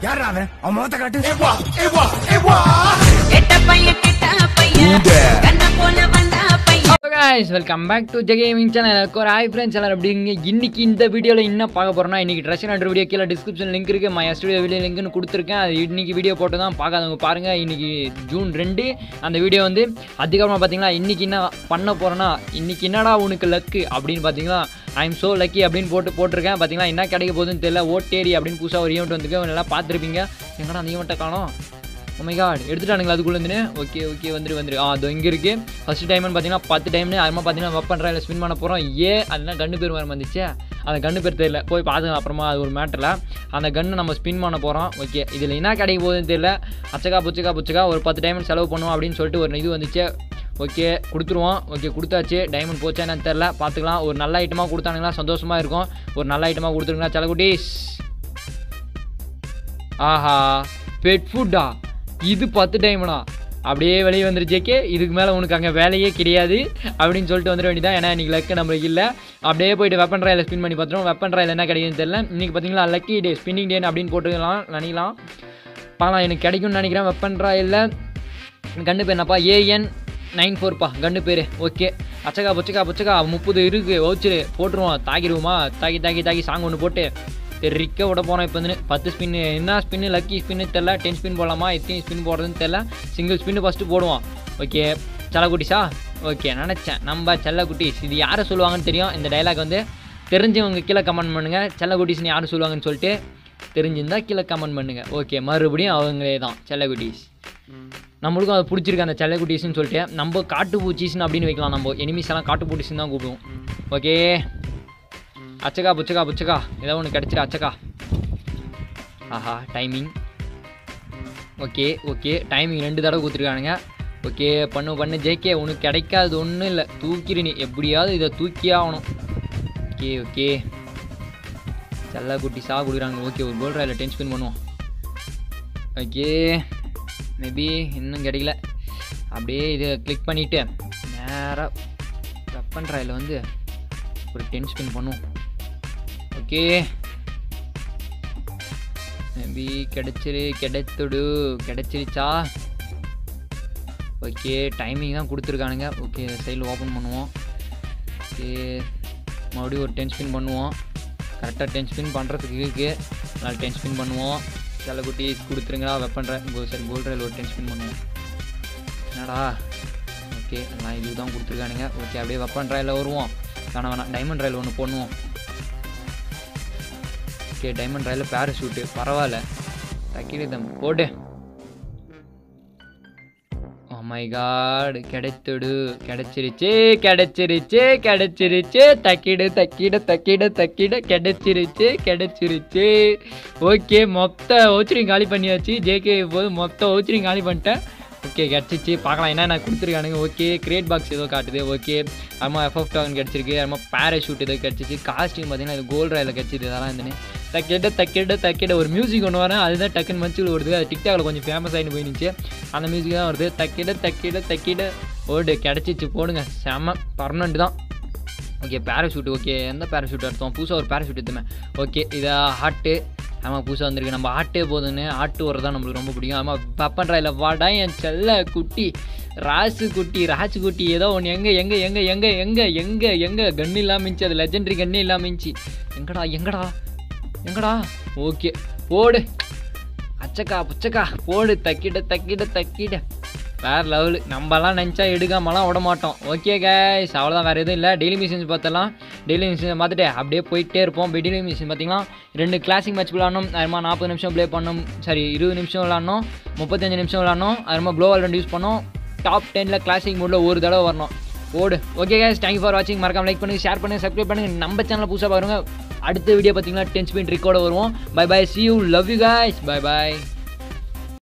யார் அவன் அவன் முகத்தை காட்டு கெட்ட பையன் கெட்ட பையன் கண்ண போல வந்தா பையன் guys welcome back to J gaming channel எனக்கு ஒரு ஹாய் ஃப்ரெண்ட்ஸ் எல்லாரும் எப்படிங்க இன்னைக்கு இந்த வீடியோவில் என்ன பார்க்க போறோம்னா இன்னைக்கு ட்ரெஸ் அண்ட் வீடியோ கீழே டிஸ்கிரிப்ஷன் லிங்க் இருக்கு மை ஸ்டுடியோ வீடியோ லிங்க்னு கொடுத்துருக்கேன் அது இன்னைக்கு வீடியோ போட்டு தான் பார்க்காதவங்க பாருங்க இன்னைக்கு ஜூன் ரெண்டு அந்த வீடியோ வந்து அதுக்கப்புறமா பார்த்தீங்களா இன்னைக்கு என்ன பண்ண போறேன்னா இன்னைக்கு என்னடா உனக்கு லக்கு அப்படின்னு பார்த்தீங்களா ஐ எம் ஸோ லக்கி அப்படின்னு போட்டு போட்டிருக்கேன் பார்த்தீங்களா என்ன கிடைக்க போகுதுன்னு தெரியல ஓட்டேரி அப்படின்னு புதுசாக ஒரு ஈவெண்ட் வந்துருக்கு நல்லா பார்த்துருப்பீங்க எங்கடா அந்த ஈவெண்ட்டை காணோம் ஒமைகாட் எடுத்துட்டானுங்களா அதுக்குள்ளேருந்து ஓகே ஓகே வந்துரு வந்துரு ஆ அது இங்கே இருக்குது ஃபஸ்ட் டைம்னு பார்த்தீங்கன்னா பத்து டைம்னு அதுமா பார்த்தீங்கன்னா ஒர்க் பண்ணுறேன் ஸ்பின் பண்ண போகிறோம் ஏ அதெல்லாம் கன்று பேர் வர வந்துச்சு அந்த கன்று பேர் தெரியல போய் பார்த்துக்கலாம் அப்புறமா அது ஒரு மேட்டரில் அந்த கன்று நம்ம ஸ்பின் பண்ண போகிறோம் ஓகே இதில் என்ன கிடைக்க போகுதுன்னு தெரியல அச்சக்கா புச்சக்கா புச்சக்கா ஒரு பத்து டைமண்ட் செலவு பண்ணுவோம் அப்படின்னு சொல்லிட்டு ஒரு இது வந்துச்சு ஓகே கொடுத்துருவோம் ஓகே கொடுத்தாச்சு டைமண்ட் போச்சா என்னன்னு தெரில பார்த்துக்கலாம் ஒரு நல்ல ஐட்டமாக கொடுத்தானுங்களா சந்தோஷமாக இருக்கும் ஒரு நல்ல ஐட்டமாக கொடுத்துருங்களா செலகுட்டீஸ் ஆஹா பெட் ஃபுட்டா இது பத்து டைம்னா அப்படியே வெளியே வந்துருச்சேக்கே இதுக்கு மேலே உனக்கு அங்கே வேலையே கிடையாது அப்படின்னு சொல்லிட்டு வந்துட வேண்டியதான் ஏன்னா இன்றைக்கி லக்கு நம்மளுக்கு இல்லை அப்படியே போயிட்டு வெப்பன் ராயில் ஸ்பின் பண்ணி பார்த்துருவோம் வெப்பன் ராயில் என்ன கிடைக்குதுன்னு தெரியல இன்றைக்கி பார்த்தீங்களா லக்கி டே ஸ்பின்னிங் டே அப்படின்னு போட்டுக்கலாம் நினைக்கலாம் பார்க்கலாம் எனக்கு கிடைக்கும்னு நினைக்கிறேன் வெப்பன் ராயில் கண்டு பேர் என்னப்பா ஏஎன் நைன் ஃபோர்ப்பா கண்டு பேர் ஓகே அச்சக்கா புச்சக்கா புச்சக்கா முப்பது இருக்குது வவுச்சரு போட்டுருவோம் தாக்கிடுவோமா தாக்கி தாக்கி தாக்கி சாங் ஒன்று போட்டு தெறிக்க விட போனோம் இப்போ வந்து பத்து ஸ்பின்னு என்ன ஸ்பின்னு லக்கி ஸ்பின்னு தெரில டென் ஸ்பின் போடலாமா எத்தனை ஸ்பின் போடுறதுன்னு தெரில சிங்கிள் ஸ்பின்னு ஃபஸ்ட்டு போடுவோம் ஓகே செல்லக்குட்டிஸா ஓகே நினச்சேன் நம்ம செல்லக்குட்டிஸ் இது யாரை சொல்லுவாங்கன்னு தெரியும் இந்த டைலாக் வந்து தெரிஞ்சவங்க கீழே கமெண்ட் பண்ணுங்கள் செல்லக்குட்டிஸ்னு யார் சொல்லுவாங்கன்னு சொல்லிட்டு தெரிஞ்சிருந்தா கீழே கமெண்ட் பண்ணுங்கள் ஓகே மறுபடியும் அவங்களே தான் செல்லக்குட்டிஸ் நம்மளுக்கும் அது பிடிச்சிருக்கு அந்த செல்லக்குட்டீஸ்னு சொல்லிட்டு நம்ம காட்டு பூச்சிஸ்னு அப்படின்னு வைக்கலாம் நம்ம எனிமீஸ் எல்லாம் காட்டு பூச்சிஸ்னு தான் கூப்பிடுவோம் ஓகே அச்சக்கா புச்சக்கா புச்சக்கா ஏதோ ஒன்று கிடச்சிரு அச்சக்கா ஆஹா டைமிங் ஓகே ஓகே டைமிங் ரெண்டு தடவை கொடுத்துருக்கானுங்க ஓகே பண்ணு பண்ணு ஜேகே உனக்கு கிடைக்காது ஒன்றும் இல்லை தூக்கிடு நீ எப்படியாவது இதை தூக்கியே ஆகணும் ஓகே ஓகே செல்ல குட்டி சா கொடுக்குறாங்க ஓகே ஒரு கோல் ராயில் டென் ஸ்பின் பண்ணுவோம் ஓகே மேபி இன்னும் கிடைக்கல அப்படியே இதை கிளிக் பண்ணிவிட்டு நேராக வெப்பன் ராயில் வந்து ஒரு டென் ஸ்பின் பண்ணுவோம் ஓகே மேபி கிடைச்சிரு கிடைத்துடு கிடைச்சிருச்சா ஓகே டைமிங் தான் கொடுத்துருக்கானுங்க ஓகே சைடில் ஓப்பன் பண்ணுவோம் ஓகே மறுபடியும் ஒரு டென் ஸ்பின் பண்ணுவோம் கரெக்டாக டென் ஸ்பின் பண்ணுறதுக்கு இருக்குது அதனால் டென் ஸ்பின் பண்ணுவோம் சில குட்டி கொடுத்துருங்களா வெப்பன் சரி கோல்ட் ரயில் ஒரு டென் ஸ்பின் பண்ணுவோம் என்னடா ஓகே நான் இது தான் கொடுத்துருக்கானுங்க ஓகே அப்படியே வெப்பன் ராயில் வருவோம் வேணாம் வேணாம் டைமண்ட் ராயில் ஒன்று பண்ணுவோம் ஓகே டைமண்ட் ராயில் பேராஷூட்டு பரவாயில்ல தக்கிடு தம் போடு மை காட் கிடைத்துடு கிடைச்சிருச்சு கிடைச்சிருச்சு கிடைச்சிருச்சு தக்கிடு தக்கிடு தக்கிடு தக்கிடு கிடைச்சிருச்சு கிடைச்சிருச்சு ஓகே மொத்த ஓச்சரிங் காலி பண்ணியாச்சு ஜேகே போது மொத்த ஓச்சரிங் காலி பண்ணிட்டேன் ஓகே கிடச்சிச்சு பார்க்கலாம் என்ன நான் கொடுத்துருக்கானுங்க ஓகே கிரேட் பாக்ஸ் ஏதோ காட்டுது ஓகே அம்மா எஃப்எஃப் டாகன் கிடச்சிருக்கு அம்மா பேராஷூட் ஏதோ கிடச்சிச்சு காஸ்டியூம் பார்த்தீங்கன்னா இது கோல்ட் ராயில் கிடச்சிது இதெல்லாம் இருந்துன்னு தக்கிட்ட தக்கிட்ட தக்கிட்ட ஒரு மியூசிக் ஒன்று வரேன் அதுதான் டக்குன்னு மச்சு வருது அது டிக்டாக்ல கொஞ்சம் ஃபேமஸ் ஆகிட்டு போயிருந்துச்சு அந்த மியூசிக் தான் வருது தக்கிட்ட தக்கிட்ட தக்கிட்ட ஓடு கிடச்சிச்சு போடுங்க செம்ம பர்மனெண்ட் தான் ஓகே பேராஷூட் ஓகே எந்த பேராஷூட் எடுத்தோம் புதுசாக ஒரு பேராஷூட் எடுத்துமே ஓகே இதை ஹாட்டு ஆமாம் புதுசாக வந்திருக்கு நம்ம ஆட்டே போதுன்னு ஆட்டு வர தான் நம்மளுக்கு ரொம்ப பிடிக்கும் ஆமாம் பப்பன்றாயில் வாடா என் செல்ல குட்டி ராசு குட்டி ராசு குட்டி ஏதோ ஒன்று எங்கே எங்கே எங்கே எங்கே எங்கே எங்கே எங்கே கன்று இல்லாமல் இருந்துச்சு அது லெஜெண்டரி கன்று இல்லாமல் இருந்துச்சு எங்கடா எங்கடா எங்கடா ஓகே போடு அச்சக்கா புச்சக்கா போடு தக்கிட தக்கிட தக்கிட வேற லெவலு நம்மலாம் நினச்சா எடுக்காமலாம் விட மாட்டோம் ஓகே கைஸ் அவ்வளோதான் வேறு எதுவும் இல்லை டெய்லி மிஷின்ஸ் பார்த்தலாம் டெய்லி மிஷின் பார்த்துட்டு அப்படியே போயிட்டே இருப்போம் டெய்லி மிஷின் பார்த்தீங்கன்னா ரெண்டு கிளாசிக் மேட்ச் விளாடணும் அதுமா நாற்பது நிமிஷம் ப்ளே பண்ணணும் சரி இருபது நிமிஷம் விளாடணும் முப்பத்தஞ்சு நிமிஷம் விளாடணும் அதுமா க்ளோவல் ரெண்டு யூஸ் பண்ணோம் டாப் டெனில் கிளாசிக் மூடில் ஒரு தடவை வரணும் ஓடு ஓகே கைஸ் தேங்க்யூ ஃபார் வாட்சிங் மறக்காம லைக் பண்ணுங்க ஷேர் பண்ணுங்க சப்ஸ்கிரைப் பண்ணுங்க நம்ம சேனலை புதுசாக பாருங்க அடுத்த வீடியோ பார்த்தீங்கன்னா டென் ஸ்பீட் ரெக்கார்டு வருவோம் bye bye see you love you guys bye by